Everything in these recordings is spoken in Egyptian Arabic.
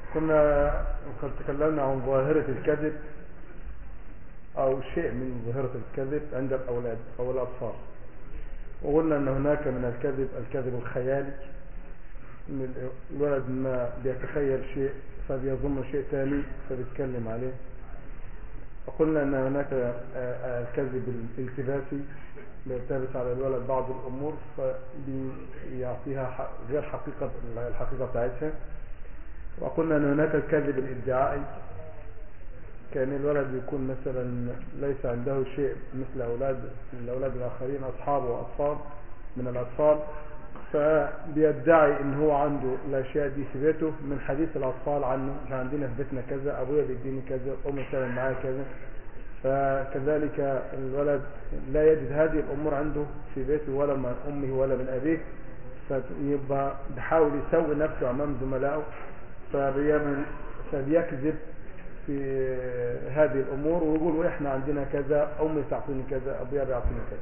كنا قد تكلمنا عن ظاهرة الكذب أو شيء من ظاهرة الكذب عند الأولاد أو الأطفال وقلنا أن هناك من الكذب الكذب الخيالي إن الولد ما بيتخيل شيء فبيظن شيء ثاني فبيتكلم عليه وقلنا أن هناك الكذب الالتباسي بيلتبس على الولد بعض الأمور فبيعطيها غير حقيقة الحقيقة بتاعتها وقلنا أن هناك الكذب الادعائي كان الولد يكون مثلا ليس عنده شيء مثل أولاد الأولاد الآخرين أصحابه وأطفال من الأطفال فبيدعي ان هو عنده الاشياء دي في بيته من حديث الاطفال عنه احنا عندنا في بيتنا كذا ابويا بيديني كذا امي بتعمل معايا كذا فكذلك الولد لا يجد هذه الامور عنده في بيته ولا من امه ولا من ابيه فيبقى بيحاول يسوي نفسه امام زملائه فبيعمل فبيكذب في هذه الامور ويقول احنا عندنا كذا امي تعطيني كذا ابويا بيعطيني كذا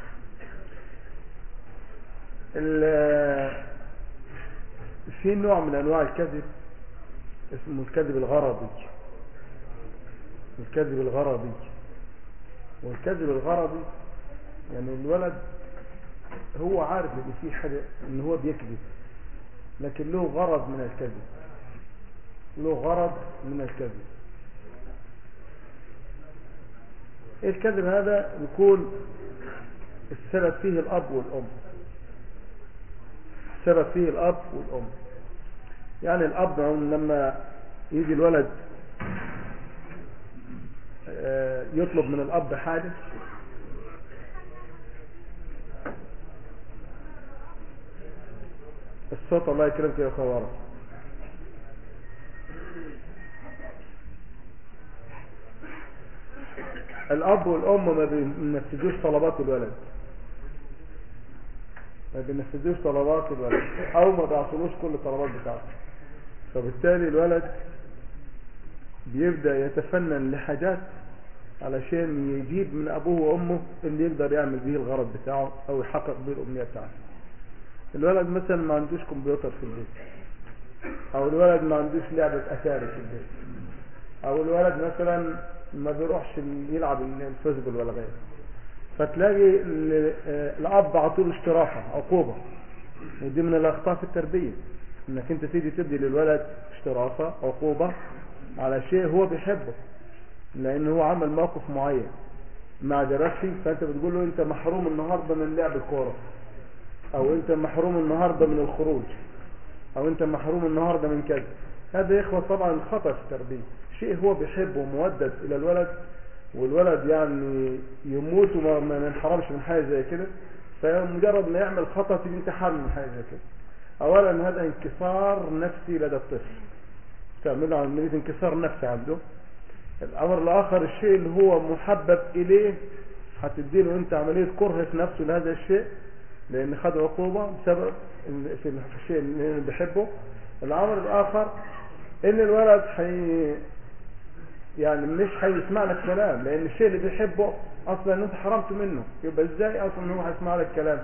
في نوع من انواع الكذب اسمه الكذب الغرضي الكذب الغرضي والكذب الغرضي يعني الولد هو عارف ان في حاجه ان هو بيكذب لكن له غرض من الكذب له غرض من الكذب الكذب هذا يكون السبب فيه الاب والام السبب فيه الأب والأم يعني الأب لما يجي الولد يطلب من الأب حاجة الصوت الله يكرمك يا خوارة الأب والأم ما بينفذوش طلبات الولد ما بينفذوش طلبات الولد او ما بيعطلوش كل الطلبات بتاعته فبالتالي الولد بيبدأ يتفنن لحاجات علشان يجيب من ابوه وامه اللي يقدر يعمل به الغرض بتاعه او يحقق به الامنية بتاعته الولد مثلا ما عندوش كمبيوتر في البيت او الولد ما عندوش لعبة اتاري في البيت او الولد مثلا ما بيروحش يلعب الفيسبول ولا غيره فتلاقي الاب عطوله اشتراكه عقوبه ودي من الاخطاء في التربيه انك انت تيجي تدي للولد اشتراكه عقوبه على شيء هو بيحبه لان هو عمل موقف معين ما عجبكش فانت بتقول له انت محروم النهارده من لعب الكوره او انت محروم النهارده من الخروج او انت محروم النهارده من كذا هذا يا اخوه طبعا خطا في التربيه شيء هو بيحبه ومودد الى الولد والولد يعني يموت وما ينحرمش من حاجه زي كده فمجرد ما يعمل خطأ تيجي انتحار من حاجه زي كده اولا هذا انكسار نفسي لدى الطفل تعمل له عمليه انكسار نفسي عنده الامر الاخر الشيء اللي هو محبب اليه هتدي له انت عمليه كره في نفسه لهذا الشيء لان خد عقوبه بسبب في الشيء اللي بيحبه الامر الاخر ان الولد حي يعني مش هيسمع لك كلام لان الشيء اللي بيحبه اصلا انت حرمت منه يبقى ازاي اصلا هو هيسمع لك كلام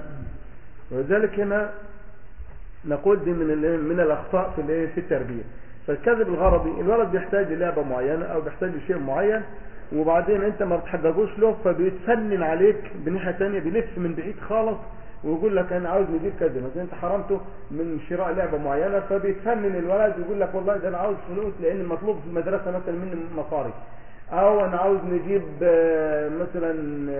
ولذلك هنا نقول دي من من الاخطاء في الايه في التربيه فالكذب الغرضي الولد بيحتاج للعبه معينه او بيحتاج لشيء معين وبعدين انت ما بتحققوش له فبيتفنن عليك بناحيه ثانيه بيلف من بعيد خالص ويقول لك انا عاوز نجيب كذا مثلا انت حرمته من شراء لعبه معينه فبيتفنن الولد ويقول لك والله ده انا عاوز فلوس لان المطلوب في المدرسه مثلا مني مصاري او انا عاوز نجيب مثلا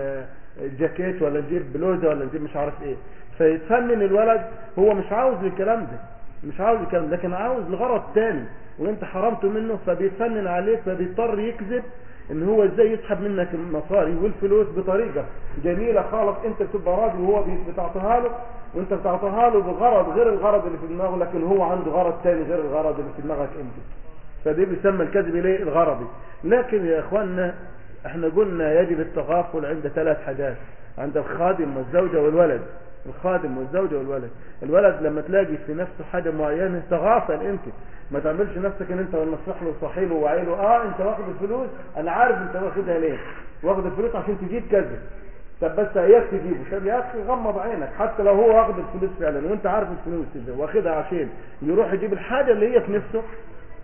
جاكيت ولا نجيب بلوزه ولا نجيب مش عارف ايه فيتفنن الولد هو مش عاوز الكلام ده مش عاوز الكلام ده لكن عاوز لغرض تاني وانت حرمته منه فبيتفنن عليك فبيضطر يكذب ان هو ازاي يسحب منك المصاري والفلوس بطريقه جميله خالص انت بتبقى راضي وهو بتعطيها له وانت بتعطيها له بغرض غير الغرض اللي في دماغه لكن هو عنده غرض تاني غير الغرض اللي في دماغك انت فده بيسمى الكذب ليه الغرضي لكن يا اخواننا احنا قلنا يجب التغافل عند ثلاث حاجات عند الخادم والزوجه والولد الخادم والزوجه والولد الولد لما تلاقي في نفسه حاجه معينه تغافل انت ما تعملش نفسك ان انت نصح له وصحي له وعي له اه انت واخد الفلوس انا عارف انت واخدها ليه واخد الفلوس عشان تجيب كذا طب بس اياك تجيبه طب يا اخي غمض عينك حتى لو هو واخد الفلوس فعلا وانت عارف الفلوس دي واخدها عشان يروح يجيب الحاجه اللي هي في نفسه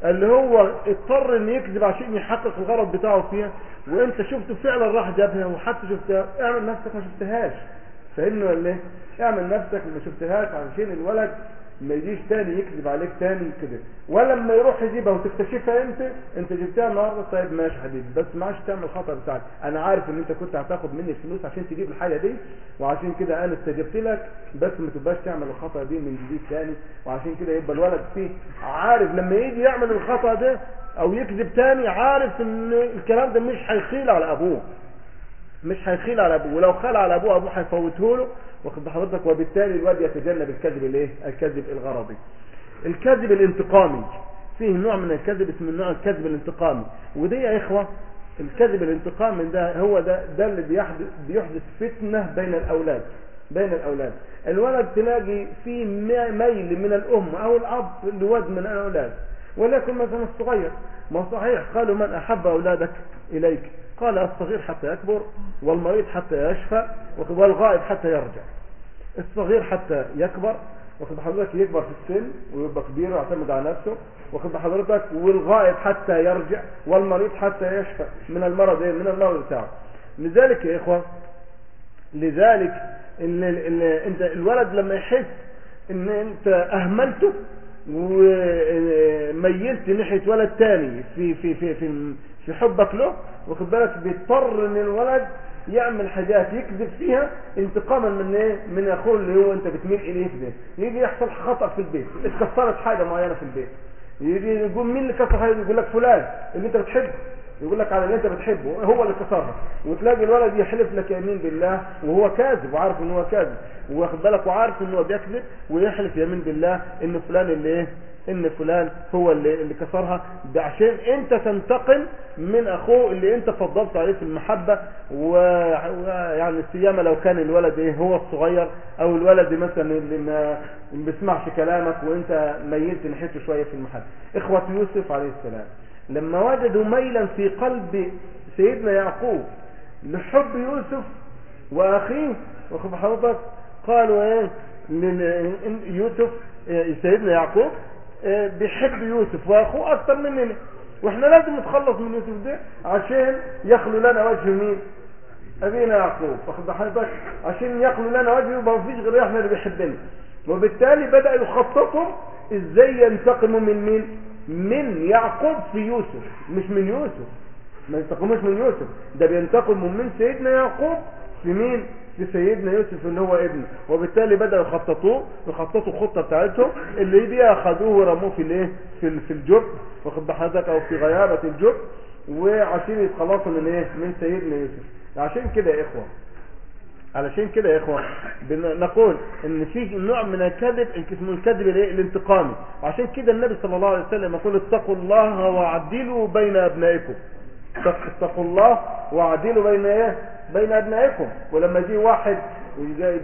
اللي هو اضطر ان يكذب عشان يحقق الغرض بتاعه فيها وانت شفته فعلا راح جابها وحتى شفتها اعمل نفسك ما شفتهاش فاهمني ولا ايه؟ اعمل نفسك ما شفتهاش علشان الولد ما يجيش تاني يكذب عليك تاني كده ولما يروح يجيبها وتكتشفها انت انت جبتها النهارده طيب ماشي حبيبي بس ما عادش تعمل الخطا بتاعك انا عارف ان انت كنت هتاخد مني فلوس عشان تجيب الحاجه دي وعشان كده انا استجبت لك بس ما تبقاش تعمل الخطا دي من جديد تاني وعشان كده يبقى الولد فيه عارف لما يجي يعمل الخطا ده او يكذب تاني عارف ان الكلام ده مش هيخيل على ابوه مش هيخيل على ابوه ولو خال على ابوه ابوه هيفوته له واخد بحضرتك وبالتالي الواد يتجنب الكذب الايه الكذب الغرضي الكذب الانتقامي فيه نوع من الكذب اسمه نوع الكذب الانتقامي وده يا اخوه الكذب الانتقامي ده هو ده ده اللي بيحدث بيحدث فتنه بين الاولاد بين الاولاد الولد تلاقي فيه ميل من الام او الاب لواد من الاولاد ولكن مثلا الصغير ما صحيح قالوا من احب اولادك اليك قال الصغير حتى يكبر والمريض حتى يشفى والغائب حتى يرجع الصغير حتى يكبر واخد حضرتك يكبر في السن ويبقى كبير ويعتمد على نفسه واخد حضرتك والغائب حتى يرجع والمريض حتى يشفى من المرض ايه من المرض بتاعه لذلك يا اخوه لذلك ان انت الولد لما يحس ان انت اهملته وميلت ناحيه ولد تاني في في في في في حبك له واخد بالك بيضطر ان الولد يعمل حاجات يكذب فيها انتقاما من ايه من اخوه اللي هو انت بتميل اليه في ده يجي يحصل خطا في البيت اتكسرت حاجه معينه في البيت يجي يقول مين اللي كسر حاجه يقول لك فلان اللي انت بتحبه يقول لك على اللي انت بتحبه هو اللي كسرها وتلاقي الولد يحلف لك يمين بالله وهو كاذب وعارف ان هو كاذب واخد بالك وعارف ان هو بيكذب ويحلف يمين بالله ان فلان اللي ايه ان فلان هو اللي, اللي كسرها ده عشان انت تنتقم من اخوه اللي انت فضلت عليه في المحبة ويعني السيامة لو كان الولد ايه هو الصغير او الولد مثلا اللي ما بيسمعش كلامك وانت ميلت ناحيته شوية في المحبة اخوة يوسف عليه السلام لما وجدوا ميلا في قلب سيدنا يعقوب لحب يوسف واخيه واخد حضرتك قالوا ايه يوسف سيدنا يعقوب بيحب يوسف واخوه اكتر مننا واحنا لازم نتخلص من يوسف ده عشان يخلو لنا وجه مين ابينا يعقوب واخد حضرتك عشان يخلو لنا وجه يبقى مفيش غير احنا اللي بيحبنا وبالتالي بدأ يخططوا ازاي ينتقموا من مين من يعقوب في يوسف مش من يوسف ما ينتقموش من يوسف ده بينتقموا من سيدنا يعقوب في مين في سيدنا يوسف اللي هو ابنه وبالتالي بدأوا يخططوه يخططوا الخطة بتاعتهم اللي بيها خدوه ورموه في الايه في في الجب واخد بحضرتك او في غيابة الجب وعشان يتخلصوا من ايه من سيدنا يوسف عشان كده يا اخوه علشان كده يا اخوان نقول ان في نوع من الكذب اسمه الكذب الايه الانتقامي وعشان كده النبي صلى الله عليه وسلم يقول اتقوا الله وعدلوا بين ابنائكم اتقوا الله وعدلوا بين ايه بين ابنائكم ولما يجي واحد جايب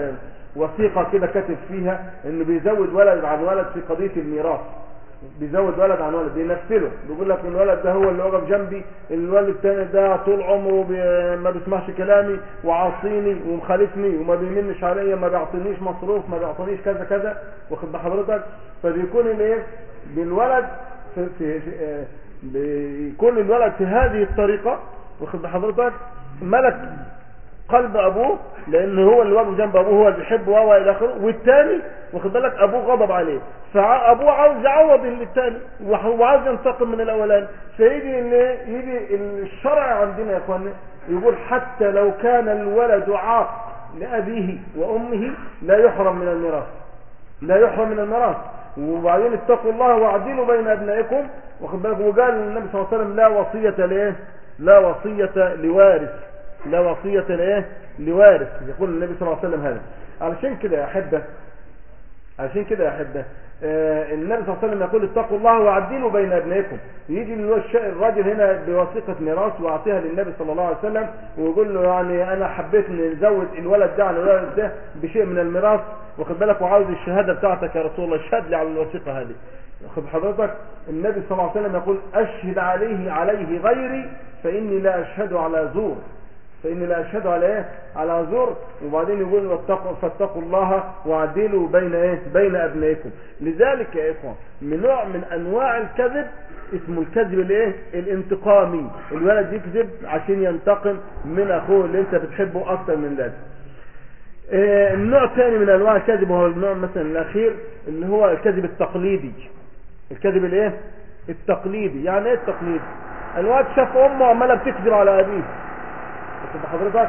وثيقه كده كاتب فيها انه بيزود ولد عن ولد في قضيه الميراث بيزود ولد عن ولد بينفله بيقول لك الولد ده هو اللي وقف جنبي الولد الثاني ده طول عمره بي ما بيسمعش كلامي وعاصيني ومخالفني وما بيمنش عليا ما بيعطينيش مصروف ما بيعطينيش كذا كذا واخد بحضرتك فبيكون الايه بالولد في, في, في بيكون الولد في هذه الطريقه واخد بحضرتك ملك قلب ابوه لان هو اللي واقف جنب ابوه هو اللي بيحبه وهو الى اخره والثاني واخد بالك ابوه غضب عليه فابوه عاوز يعوض الثاني وعاوز ينتقم من الاولاني فيجي يجي الشرع عندنا يا اخوانا يقول حتى لو كان الولد عاق لابيه وامه لا يحرم من الميراث لا يحرم من الميراث وبعدين اتقوا الله واعدلوا بين ابنائكم واخد بالك وقال النبي صلى الله عليه وسلم لا وصيه لايه لا وصيه لوارث لا وصية لايه لوارث يقول النبي صلى الله عليه وسلم هذا علشان كده يا أحبة علشان كده يا أحبة آه النبي صلى الله عليه وسلم يقول اتقوا الله وعدلوا بين ابنائكم يجي الراجل هنا بوثيقة ميراث واعطيها للنبي صلى الله عليه وسلم ويقول له يعني انا حبيت نزود الولد ده عن الولد ده بشيء من الميراث واخد بالك وعاوز الشهادة بتاعتك يا رسول الله اشهد لي على الوثيقة هذه واخد حضرتك النبي صلى الله عليه وسلم يقول اشهد عليه عليه غيري فاني لا اشهد على زور فإني لا أشهد على إيه على زور وبعدين يقول واتقوا فاتقوا الله وعدلوا بين إيه بين أبنائكم لذلك يا إخوة من نوع من أنواع الكذب اسمه الكذب الايه الانتقامي الولد يكذب عشان ينتقم من اخوه اللي انت بتحبه اكتر من ذلك آه، النوع الثاني من انواع الكذب وهو النوع مثلا الاخير اللي هو الكذب التقليدي الكذب الايه التقليدي يعني ايه التقليدي الواد شاف امه عماله بتكذب على ابيه واخد حضرتك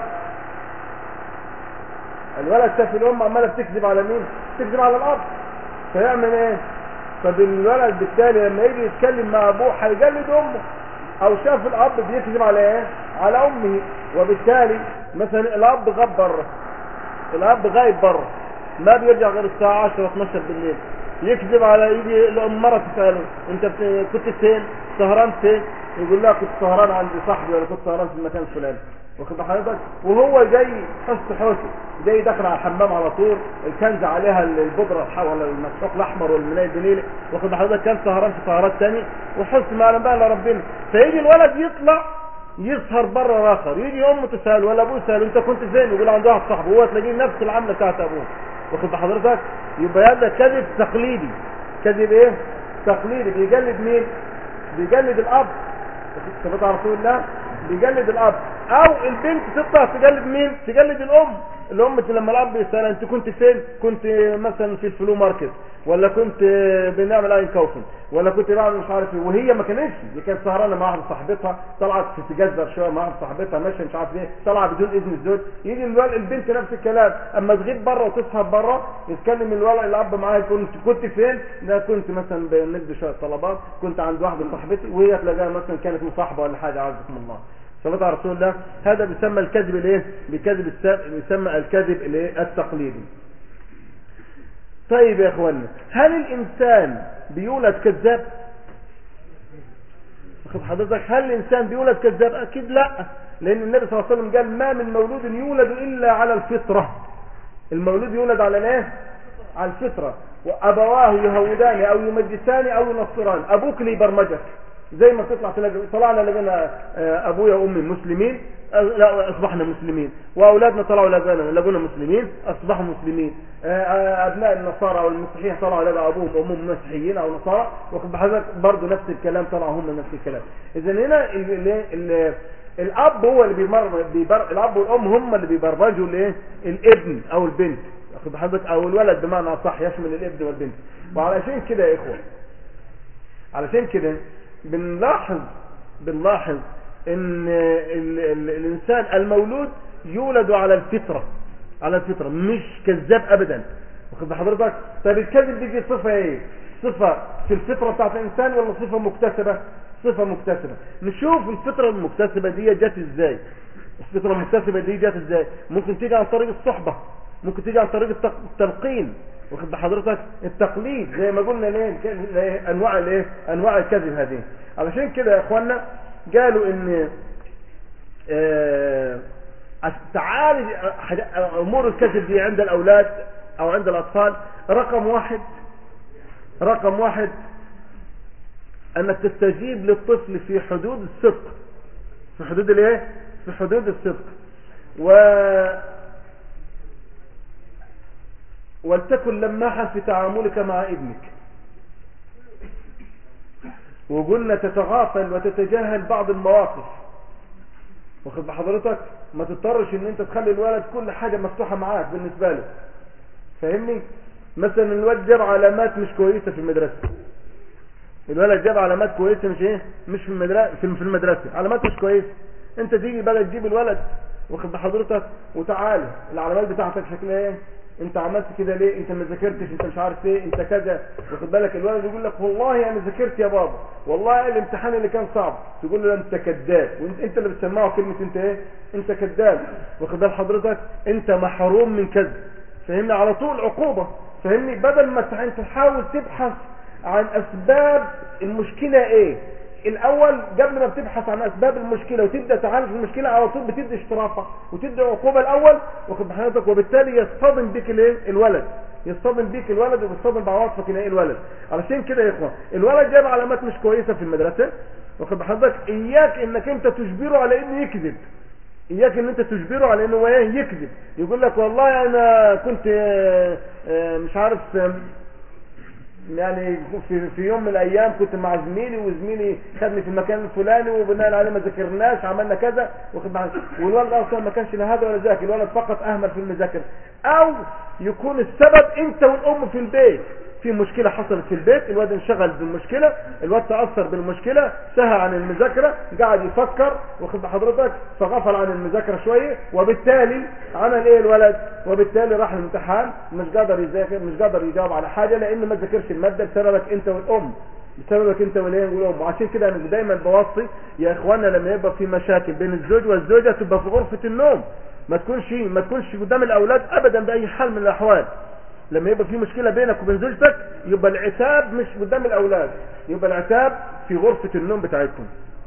الولد شاف الام عماله بتكذب على مين بتكذب على الاب فيعمل ايه فبالولد بالتالي لما يجي يتكلم مع ابوه هيجلد امه او شاف الاب بيكذب على ايه على امه وبالتالي مثلا الاب غاب بره الاب غايب بره ما بيرجع غير الساعه 10 12 بالليل يكذب على يجي الام مره تساله انت بت- كنت فين سهران فين يقول لها كنت سهران عند صاحبي ولا كنت سهران في المكان الفلاني واخد حضرتك وهو جاي حس حوسه جاي داخل على الحمام على طول الكنز عليها البودره الح- ولا المسحوق الاحمر والمناي البنيلي واخد حضرتك كان سهران في سهرات تاني وحس ما يعلم بقى الا ربنا فيجي الولد يطلع يسهر بره اخر يجي امه تسال ولا ابوه يسال انت كنت فين يقول عند واحد صاحبه هو تلاقيه نفس العمله بتاعت ابوه واخد حضرتك يبقى هذا كذب تقليدي كذب ايه تقليدي بيجلد مين بيجلد الاب ثبت على رسول الله بيجلد الاب او البنت تطلع تجلد مين تجلد الام الام لما الاب يسالها انت كنت فين كنت مثلا في الفلو ماركت ولا كنت بنعمل اي كوفن ولا كنت بعمل مش عارف ايه وهي ما كانتش دي كانت سهرانه مع واحده صاحبتها طلعت تتجذر شويه مع واحده صاحبتها ماشيه مش عارف ايه طلع بدون اذن الزوج يجي الولد البنت نفس الكلام اما تغيب بره وتسهر بره يتكلم الولد الاب معايا كنت كنت فين لا كنت مثلا بنقضي شويه طلبات كنت عند واحده صاحبتي وهي تلاقيها مثلا كانت مصاحبه ولا حاجه عزكم الله صلاه على رسول الله هذا بيسمى الكذب الايه بكذب السابق بيسمى الكذب الايه التقليدي طيب يا اخوانا هل الانسان بيولد كذاب واخد حضرتك هل الانسان بيولد كذاب اكيد لا لان النبي صلى الله عليه وسلم قال ما من مولود يولد الا على الفطره المولود يولد على الايه على الفطره وابواه يهودان او يمجسان او ينصران ابوك لي برمجك زي ما تطلع تلاقي طلعنا لقينا آه، ابويا وامي مسلمين آه، لا اصبحنا مسلمين واولادنا طلعوا لقينا لقونا مسلمين اصبحوا مسلمين آه، آه، ابناء النصارى او المسيحيين طلعوا لقوا ابوهم وامهم مسيحيين او نصارى واخد بحضرتك برضه نفس الكلام طلعوا هم نفس الكلام اذا هنا ال ال ال الاب هو اللي بيمر بيبر الاب والام هم اللي بيبرمجوا الايه الابن او البنت واخد بحضرتك او الولد بمعنى صح يشمل الابن والبنت وعلشان كده يا اخوه علشان كده بنلاحظ بنلاحظ ان ال ال الانسان المولود يولد على الفطره على الفطره مش كذاب ابدا واخد بحضرتك طب الكذب دي صفه ايه صفه في الفطره بتاعت الانسان ولا صفه مكتسبه صفه مكتسبه نشوف الفطره المكتسبه دي جت ازاي الفطره المكتسبه دي جت ازاي ممكن تيجي عن طريق الصحبه ممكن تيجي عن طريق التق- التلقين واخد بحضرتك التقليد زي ما قلنا ليه ليه انواع الايه انواع الكذب هذه علشان كده يا اخوانا قالوا ان آه، تعالج امور الكذب دي عند الاولاد او عند الاطفال رقم واحد رقم واحد انك تستجيب للطفل في حدود الصدق في حدود الايه في حدود الصدق و ولتكن لماحا في تعاملك مع ابنك وقلنا تتغافل وتتجاهل بعض المواقف واخد بحضرتك ما تضطرش ان انت تخلي الولد كل حاجة مفتوحة معاك بالنسبة له فاهمني مثلا الولد جاب علامات مش كويسة في المدرسة الولد جاب علامات كويسة مش ايه مش في المدرسة في في المدرسة علامات مش كويسة انت تيجي بقى تجيب الولد واخد بحضرتك وتعالى العلامات بتاعتك شكلها ايه انت عملت كده ليه انت ما ذاكرتش انت مش عارف ايه انت كذا واخد بالك الولد يقول لك والله انا ذاكرت يا بابا والله الامتحان اللي كان صعب تقول له انت كذاب وانت انت اللي بتسمعه كلمه انت ايه انت كذاب واخد بال حضرتك انت محروم من كذب فهمني على طول عقوبه فهمني بدل ما ت- انت تحاول تبحث عن اسباب المشكله ايه الاول قبل ما بتبحث عن اسباب المشكله وتبدا تعالج المشكله على طول بتدي اشتراطه وتدي عقوبه الاول واخد بحضرتك وبالتالي يصطدم بك الايه الولد يصطدم بيك الولد وبيصطدم بعواطفك الايه الولد علشان كده يا اخوان الولد جاب علامات مش كويسه في المدرسه واخد بحضرتك اياك انك انت تجبره على انه يكذب اياك ان انت تجبره على انه هو ايه يكذب يقول لك والله انا كنت آه، آه، مش عارف آه، يعني في, في يوم من الايام كنت مع زميلي وزميلي خدني في المكان الفلاني وبناء عليه ما ذاكرناش عملنا كذا واخد بالك والولد اصلا ما كانش لا هذا ولا ذاك الولد فقط اهمل في المذاكره او يكون السبب انت والام في البيت في مشكلة حصلت في البيت الواد انشغل بالمشكلة الواد تأثر بالمشكلة سهى عن المذاكرة قاعد يفكر واخد بحضرتك فغفل عن المذاكرة شوية وبالتالي عمل ايه الولد وبالتالي راح الامتحان مش قادر يذاكر مش قادر يجاوب على حاجة لان ما ذاكرش المادة بسببك انت والام بسببك انت والايه والام وعشان كده انا دايما بوصي يا اخوانا لما يبقى في مشاكل بين الزوج والزوجة تبقى في غرفة النوم ما تكونش ما تكونش قدام الاولاد ابدا باي حال من الاحوال لما يبقى في مشكلة بينك وبين زوجتك يبقى العتاب مش قدام الاولاد يبقى العتاب في غرفة النوم بتاعتكم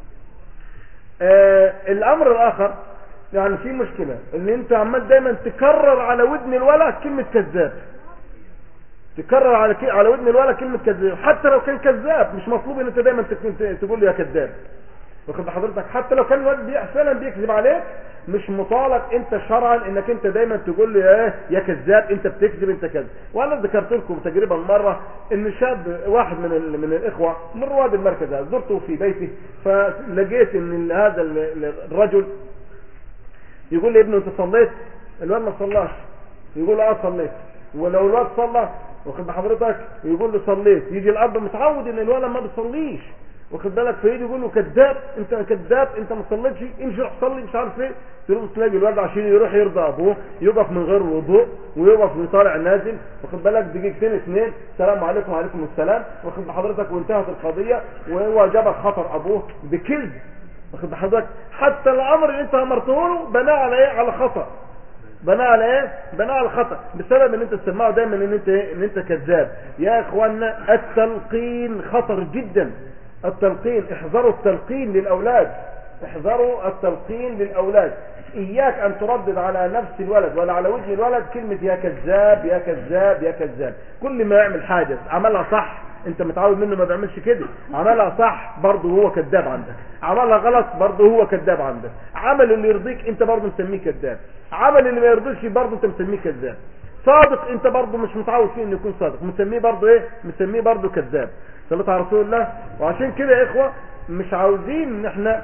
آه الامر الاخر يعني في مشكلة ان انت عمال دايما تكرر على ودن الولد كلمة كذاب تكرر على ك... على ودن الولد كلمة كذاب حتى لو كان كذاب مش مطلوب ان انت دايما تك- تقول له يا كذاب واخد حضرتك حتى لو كان الواد بي- فعلا بيكذب عليك مش مطالب انت شرعا انك انت دايما تقول له ايه يا كذاب انت بتكذب انت كذب وانا ذكرت لكم تجربه مره ان شاب واحد من ال... من الاخوه من رواد المركز هذا زرته في بيته فلقيت ان هذا ال- الرجل يقول لي ابنه انت صليت الواد ما صلاش يقول له اه صليت ولو الواد صلى واخد بحضرتك يقول له صليت يجي الاب متعود ان الولد ما بيصليش واخد بالك فيجي يقول له كذاب انت كذاب انت ما صليتش امشي روح صلي مش عارف ايه تروح تلاقي الولد عشان يروح يرضى ابوه يقف من غير وضوء ويقف ويطالع نازل واخد بالك دقيقتين اثنين السلام عليكم وعليكم السلام واخد بحضرتك وانتهت القضيه وهو جاب خطر ابوه بكذب واخد بحضرتك حتى الامر اللي انت امرته له بناه على ايه على خطأ بناء على ايه بناء على خطأ بسبب ان انت تسمعه دايما ان انت ايه ان انت كذاب يا اخوانا التلقين خطر جدا التلقين احذروا التلقين للاولاد احذروا التلقين للاولاد اياك ان تردد على نفس الولد ولا على وجه الولد كلمة يا كذاب يا كذاب يا كذاب كل ما يعمل حاجة عملها صح انت متعود منه ما بيعملش كده عملها صح برضه هو كذاب عندك عملها غلط برضه هو كذاب عندك عمل اللي يرضيك انت برضه مسميه كذاب عمل اللي ما يرضيش برضه انت مسميه كذاب صادق انت برضه مش متعود فيه انه يكون صادق مسميه برضه ايه مسميه برضه كذاب صليت على رسول الله وعشان كده يا اخوه مش عاوزين ان احنا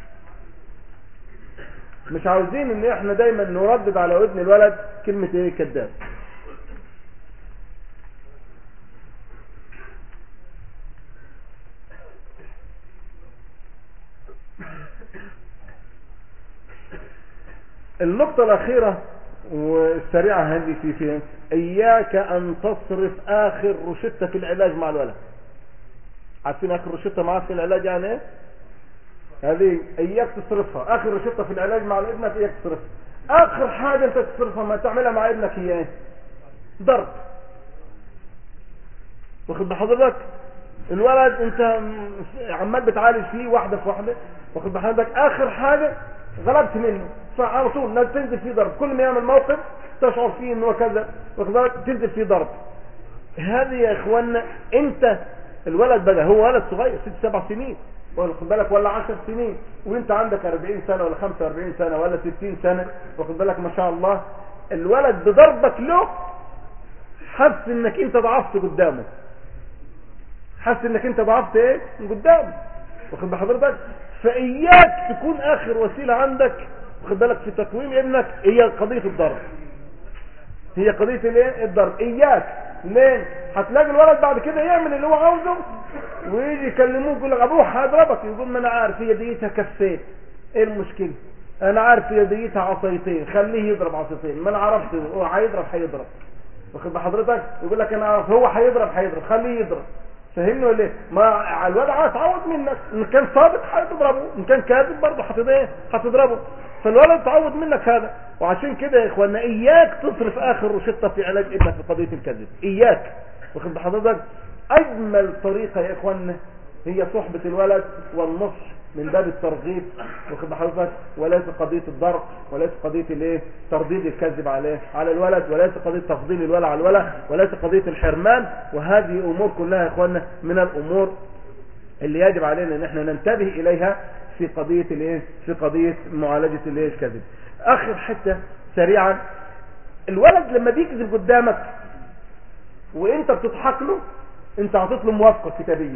مش عاوزين ان احنا دايما نردد على ودن الولد كلمة ايه كذاب النقطة الأخيرة والسريعة هذه في فين إياك أن تصرف آخر روشتة في العلاج مع الولد عارفين آخر روشتة معاه في العلاج يعني إيه؟ هذه إياك تصرفها آخر روشتة في العلاج مع ابنك إياك تصرفها آخر حاجة أنت تصرفها ما تعملها مع ابنك هي إيه؟ ضرب واخد بحضرتك الولد انت عمال بتعالج فيه واحدة في واحدة واخد بحضرتك اخر حاجة غلبت منه فعلى طول لازم تنزل فيه ضرب كل ما يعمل موقف تشعر فيه انه كذا واخد بالك تنزل فيه ضرب هذه يا اخوانا انت الولد بقى هو ولد صغير ست سبع سنين واخد بالك ولا 10 سنين وانت عندك 40 سنة ولا 45 سنة ولا 60 سنة واخد بالك ما شاء الله الولد بضربك له حس انك انت ضعفت قدامه حس انك انت ضعفت ايه من قدامه واخد بحضرتك فاياك تكون اخر وسيلة عندك واخد بالك في تقويم ابنك هي قضية الضرب هي قضية الايه الضرب اياك ليه هتلاقي الولد بعد كده يعمل اللي هو عاوزه ويجي يكلموه يقول لك ابوه هضربك يقول ما انا عارف هي ديتها كفين ايه المشكلة انا عارف هي ديتها عصايتين خليه يضرب عصايتين ما انا عرفت هو هيضرب هيضرب واخد بحضرتك يقول لك انا عارف هو هيضرب هيضرب خليه يضرب فهمني ولا ايه ما الواد هيتعود منك ان كان صادق هتضربه ان كان كاذب برضه هتض ايه هتضربه فالولد تعود منك هذا وعشان كده يا اخوانا اياك تصرف اخر روشته في علاج ابنك في قضيه الكذب اياك واخد بحضرتك اجمل طريقه يا اخوانا هي صحبه الولد والنصح من باب الترغيب واخد بحضرتك وليس قضيه الضرب وليس قضيه الايه ترديد الكذب عليه على الولد وليس قضيه تفضيل الولد على الولد وليس قضيه الحرمان وهذه امور كلها يا اخوانا من الامور اللي يجب علينا ان احنا ننتبه اليها في في قضية الايه في قضية معالجة الايه الكذب اخر حتة سريعا الولد لما بيكذب قدامك وانت بتضحك له انت عطيت له موافقة كتابية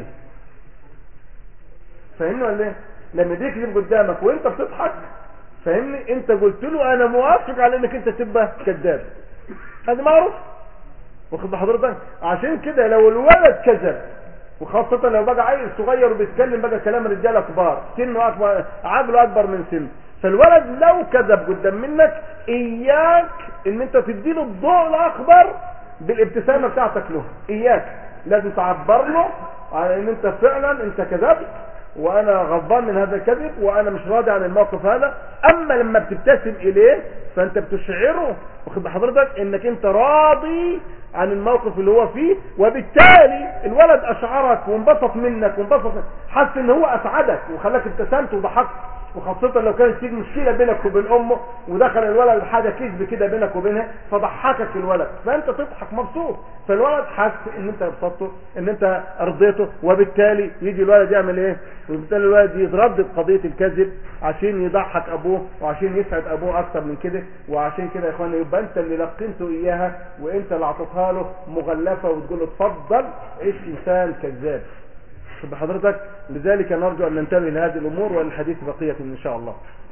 فاهمني ولا ايه لما بيكذب قدامك وانت بتضحك فاهمني انت قلت له انا موافق على انك انت تبقى كذاب هذا معروف واخد بحضرتك عشان كده لو الولد كذب وخاصة لو بقى عيل صغير وبيتكلم بقى كلام رجاله كبار سنه اكبر عقله اكبر من سنه فالولد لو كذب قدام منك اياك ان انت تديله الضوء الاكبر بالابتسامة بتاعتك له اياك لازم تعبر له على ان انت فعلا انت كذبت وانا غضبان من هذا الكذب وانا مش راضي عن الموقف هذا اما لما بتبتسم اليه فانت بتشعره واخد بحضرتك انك انت راضي عن الموقف اللي هو فيه وبالتالي الولد اشعرك وانبسط منك وانبسط حس ان هو اسعدك وخلاك ابتسمت وضحكت وخاصة لو كانت في مشكلة بينك وبين امه ودخل الولد حاجة كذب كده بينك وبينها فضحكك الولد فانت تضحك مبسوط فالولد حس ان انت ابسطته ان انت ارضيته وبالتالي يجي الولد يعمل ايه وبالتالي الولد يتردد قضية الكذب عشان يضحك ابوه وعشان يسعد ابوه اكتر من كده وعشان كده يا اخوانا يبقى انت اللي لقنته اياها وانت اللي اعطيتها له مغلفة وتقول له اتفضل عيش انسان كذاب بحضرتك لذلك نرجو أن ننتبه لهذه الأمور والحديث بقية إن شاء الله